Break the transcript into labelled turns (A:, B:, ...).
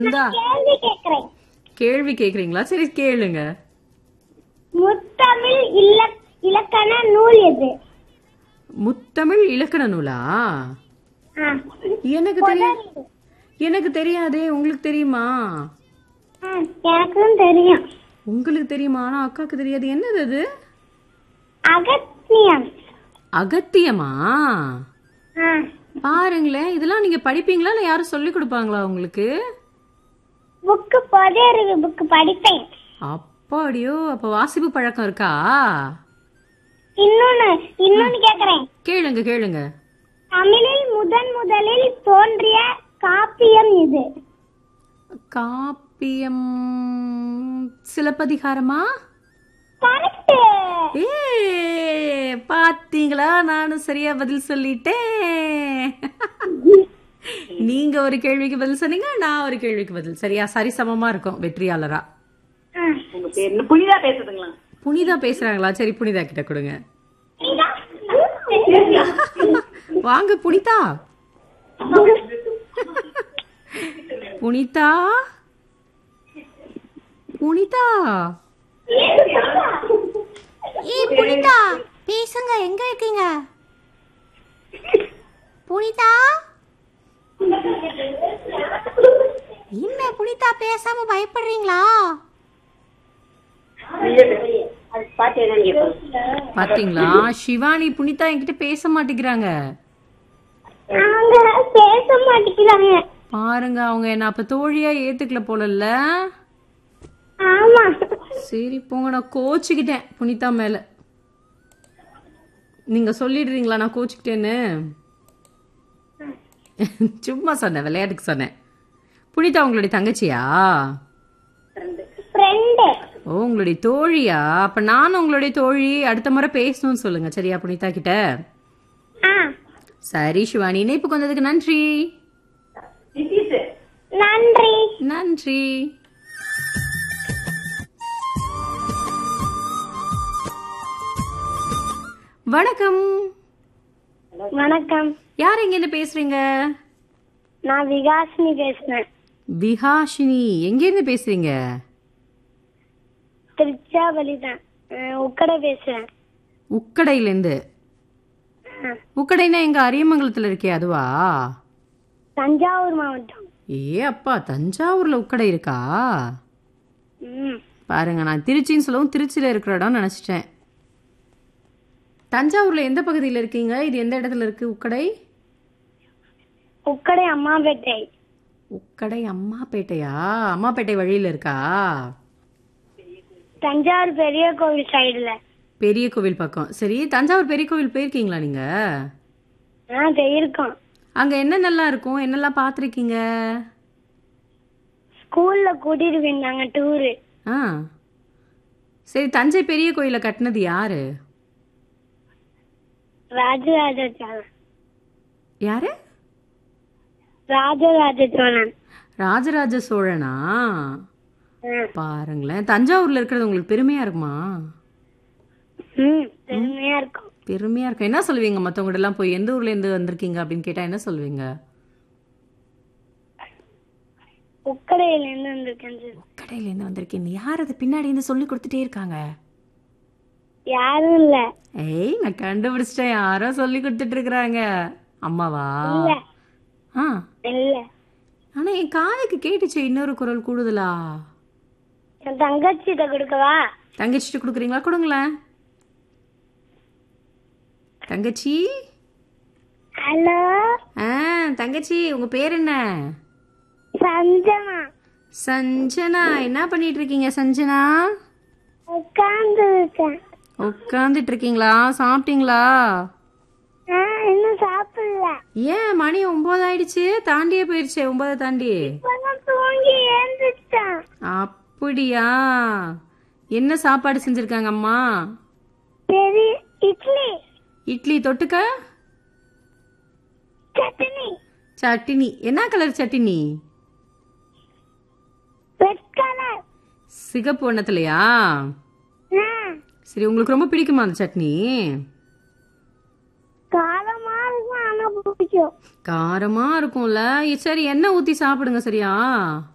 A: இந்தா
B: கேள்வி கேக்குறேன்
A: கேள்வி கேக்குறீங்களா சரி கேளுங்க
B: முத்தமிழ் இல்ல இலக்கண நூல் எது
A: முத்தமிழ் இலக்கண நூலா
B: ஆ.
A: எனக்கு தெரியும் எனக்கு தெரியாதே உங்களுக்கு தெரியுமா
B: ஆ, எனக்கும் தெரியும்
A: உங்களுக்கு தெரியுமா ஆனா அக்காக்கு தெரியாது என்னது அது
B: அகத்தியம்
A: அகத்தியமா
B: ஆ.
A: பாருங்களேன் இதெல்லாம் நீங்க படிப்பீங்களா இல்ல யாரும் சொல்லி கொடுப்பாங்களா உங்களுக்கு
B: புக்கு போதே இருக்கு புக்கு படிப்பேன்
A: அப்பாடியோ அப்ப வாசிப்பு பழக்கம் இருக்கா
B: இன்னொன்னு இன்னொன்னு கேக்குறேன்
A: கேளுங்க கேளுங்க
B: தமிழில் முதன் முதலில் தோன்றிய காப்பியம் இது
A: காப்பியம் சிலப்பதிகாரமா
B: கரெக்ட்
A: ஏ பாத்தீங்களா நானும் சரியா பதில் சொல்லிட்டேன் நீங்க ஒரு கேள்விக்கு பதில் சொன்னீங்க நான் ஒரு கேள்விக்கு பதில் சரியா சரிசமமா இருக்கும் வெற்றியாளரா
C: உங்க பேர் என்ன புனிதா பேசுதுங்களா
A: புனிதா பேசுறாங்களா சரி புனிதா கிட்ட கொடுங்க வாங்க புனிதா புனிதா புனிதா
D: ஏய் புனிதா பேசுங்க எங்க இருக்கீங்க புனிதா என்ன புனிதா பேசாம பயப்படுறீங்களா
C: அது பாட்டு என்னன்னு கேட்போம்
A: பாத்தீங்களா சிவானி புனிதா என்கிட்ட பேச மாட்டேங்கிறாங்க
B: அவங்க பேச மாட்டேங்கிறாங்க
A: பாருங்க அவங்க என்ன அப்ப தோழியா ஏத்துக்கல போலல்ல
B: ஆமா
A: சரி போங்க நான் கோச்சுக்கிட்டேன் புனிதா மேல நீங்க சொல்லிடுறீங்களா நான் கோச்சுக்கிட்டேன்னு சும்மா சொன்னேன் விளையாட்டுக்கு சொன்னேன் புனிதா உங்களுடைய தங்கச்சியா
B: ஃப்ரெண்டு
A: ஓ உங்களுடைய தோழியா அப்ப நானும் உங்களுடைய தோழி அடுத்த முறை பேசணும்னு சொல்லுங்க சரியா புனிதா கிட்ட
B: ஆ
A: சரி சிவானி இணைப்புக்கு வந்ததுக்கு நன்றி
B: நன்றி
A: நன்றி வணக்கம்
B: வணக்கம்
A: யார் எங்க இருந்து பேசுறீங்க
B: நான் விகாசினி பேசுறேன்
A: விஹாஷினி எங்க இருந்து பேசுறீங்க
B: திருச்சாவளி தான் உக்கடை பேசுறேன்
A: உக்கடையில இருந்து உக்கடைனா எங்க அரியமங்கலத்துல இருக்கே அதுவா
B: தஞ்சாவூர் மாவட்டம்
A: ஏ அப்பா தஞ்சாவூர்ல உக்கடை இருக்கா
B: ம்
A: பாருங்க நான் திருச்சின்னு சொல்லவும் திருச்சியில இருக்கிற இடம் நினைச்சிட்டேன் தஞ்சாவூர்ல எந்த பகுதியில் இருக்கீங்க இது எந்த இடத்துல இருக்கு உக்கடை
B: உக்கடை அம்மாபேட்டை
A: உக்கடை அம்மாப்பேட்டையா அம்மாப்பேட்டை வழியில இருக்கா
B: தஞ்சாவூர் பெரிய கோவில் சைடுல
A: பெரிய கோவில் பக்கம் சரி தஞ்சாவூர் பெரிய கோவில் போயிருக்கீங்களா நீங்க
B: ஆ போயிருக்கோம்
A: அங்க என்னென்னலாம் இருக்கும் என்னெல்லாம் பார்த்துருக்கீங்க
B: ஸ்கூல்ல கூட்டிட்டு போயிருந்தாங்க டூரு
A: ஆ சரி தஞ்சை பெரிய கோயிலை கட்டினது யாரு
B: ராஜராஜ சோழன்
A: யாரு
B: ராஜராஜ சோழன்
A: ராஜராஜ சோழனா
B: ஆ.
A: பாருங்களேன் தஞ்சாவூர்ல இருக்கிறது உங்களுக்கு பெருமையா இருக்குமா
B: ம் பெருமையா இருக்கும்
A: பெருமையா இருக்கும் என்ன சொல்லுவீங்க மத்தவங்க எல்லாம் போய் எந்த ஊர்ல இருந்து வந்திருக்கீங்க அப்படின்னு கேட்டா என்ன சொல்லுவீங்க
B: உக்கடையில இருந்து வந்திருக்கேன் சார்.
A: கடையில இருந்து வந்திருக்கீங்க யார் அது பின்னாடி இருந்து சொல்லி கொடுத்துட்டே இருக்காங்க
B: யாரும் இல்ல
A: ஏய் நான் கண்டுபிடிச்சிட்டேன் யாரோ சொல்லி கொடுத்துட்டு இருக்கிறாங்க அம்மாவா
B: இல்ல
A: ஆ
B: இல்ல
A: ஆனா என் காதுக்கு கேட்டுச்சு இன்னொரு குரல் கூடுதலா
B: என் தங்கச்சிட்ட கொடுக்கவா
A: தங்கச்சிட்டு கொடுக்குறீங்களா கொடுங்களேன் தங்கச்சி
B: ஹலோ
A: ஆ தங்கச்சி உங்க பேர் என்ன
B: சஞ்சனா
A: சஞ்சனா என்ன பண்ணிட்டு இருக்கீங்க சஞ்சனா
B: உட்கார்ந்து இருக்கேன்
A: உட்காந்துட்டு இருக்கீங்களா சாப்பிட்டீங்களா
B: ஆ, இன்னும் சாப்பிடல
A: ஏன் மணி ஒன்பது ஆயிடுச்சு தாண்டியே போயிடுச்சே ஒன்பதை தாண்டி
B: இப்பதான் தூங்கி ஏந்துட்டேன்
A: அப்படியா என்ன சாப்பாடு செஞ்சிருக்காங்க அம்மா
B: பெரிய இட்லி
A: இட்லி தொட்டுக்க
B: சட்னி
A: சட்டினி என்ன கலர் சட்டினி
B: ரெட் கலர்
A: சிகப்பு வண்ணத்துலயா சரி உங்களுக்கு ரொம்ப பிடிக்குமா அந்த சட்னி
B: காரமா இருக்கும் ஆனா பிடிக்கும்
A: காரமா இருக்கும்ல சரி எண்ணெய் ஊத்தி சாப்பிடுங்க சரியா